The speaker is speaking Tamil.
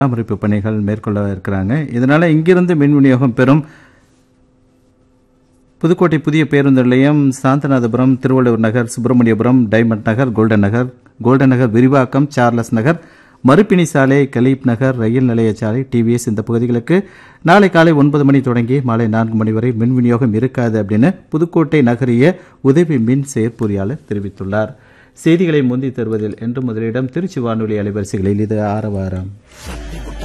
பராமரிப்பு பணிகள் மேற்கொள்ள இருக்கிறாங்க இதனால இங்கிருந்து மின் விநியோகம் பெறும் புதுக்கோட்டை புதிய பேருந்து நிலையம் Santhanathapuram Thiruvalluvar Nagar Subramaniapuram diamond Nagar golden Nagar golden Nagar விரிவாக்கம் சார்லஸ் நகர் மறுப்பினி சாலை கலீப் நகர் ரயில் நிலைய சாலை டிவிஎஸ் இந்த பகுதிகளுக்கு நாளை காலை ஒன்பது மணி தொடங்கி மாலை நான்கு மணி வரை மின் விநியோகம் இருக்காது அப்படின்னு புதுக்கோட்டை நகரிய உதவி மின் செயற்பொறியாளர் தெரிவித்துள்ளார் செய்திகளை முந்தி தருவதில் என்று முதலிடம் திருச்சி வானொலி அலைவரிசைகளில் இது ஆரவாரம்